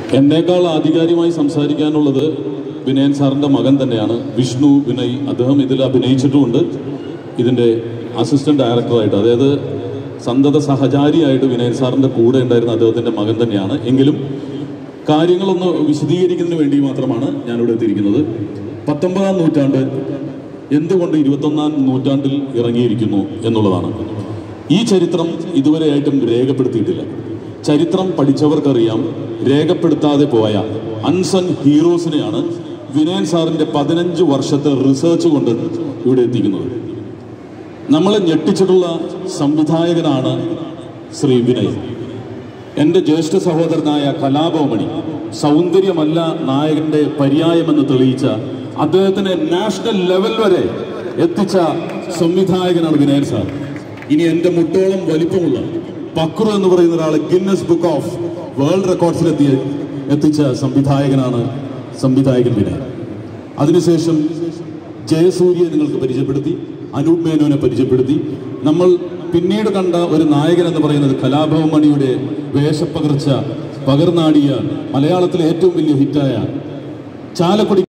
എന്നേക്കാൾ ആധികാരികമായി സംസാരിക്കാനുള്ളത് വിനയൻ സാറിന്റെ മകൻ തന്നെയാണ് വിഷ്ണു വിനയ് അദ്ദേഹം ഇതിൽ അഭിനയിച്ചിട്ടുമുണ്ട് ഇതിന്റെ അസിസ്റ്റന്റ് ഡയറക്ടറായിട്ട് അതായത് സന്തത സഹചാരിയായിട്ട് വിനയൻ സാറിന്റെ കൂടെ ഉണ്ടായിരുന്ന അദ്ദേഹത്തിന്റെ മകൻ തന്നെയാണ് എങ്കിലും കാര്യങ്ങളൊന്ന് വിശദീകരിക്കുന്നതിന് വേണ്ടി മാത്രമാണ് ഞാനിവിടെ എത്തിയിരിക്കുന്നത് പത്തൊമ്പതാം നൂറ്റാണ്ട് എന്തുകൊണ്ട് ഇരുപത്തൊന്നാം നൂറ്റാണ്ടിൽ ഇറങ്ങിയിരിക്കുന്നു എന്നുള്ളതാണ് ഈ ചരിത്രം ഇതുവരെയായിട്ടും രേഖപ്പെടുത്തിയിട്ടില്ല ചരിത്രം പഠിച്ചവർക്കറിയാം രേഖപ്പെടുത്താതെ പോയ അൺസൺ ഹീറോസിനെയാണ് വിനയൻ സാറിന്റെ പതിനഞ്ച് വർഷത്തെ റിസർച്ച് കൊണ്ട് ഇവിടെ എത്തിക്കുന്നത് നമ്മളെ ഞെട്ടിച്ചിട്ടുള്ള സംവിധായകനാണ് ശ്രീ വിനയ് എൻ്റെ ജ്യേഷ്ഠ സഹോദരനായ കലാഭവമണി സൗന്ദര്യമല്ല നായകന്റെ പര്യായമെന്ന് തെളിയിച്ച അദ്ദേഹത്തിനെ നാഷണൽ ലെവൽ വരെ എത്തിച്ച സംവിധായകനാണ് വിനയൻ സാർ ഇനി എൻ്റെ മുട്ടോളം വലിപ്പമുള്ള പക്രു എന്ന് പറയുന്ന ഒരാളെ ഗിന്നസ് ബുക്ക് ഓഫ് വേൾഡ് റെക്കോർഡ്സിലെത്തിയ എത്തിച്ച സംവിധായകനാണ് സംവിധായകൻ വിനയൻ അതിനുശേഷം ജയസൂര്യയെ നിങ്ങൾക്ക് പരിചയപ്പെടുത്തി അനൂപ് മേനോനെ പരിചയപ്പെടുത്തി നമ്മൾ പിന്നീട് കണ്ട ഒരു നായകൻ എന്ന് പറയുന്നത് കലാഭവൻ മണിയുടെ വേഷപ്പകർച്ച പകർന്നാടിയ മലയാളത്തിലെ ഏറ്റവും വലിയ ഹിറ്റായ ചാലക്കുടി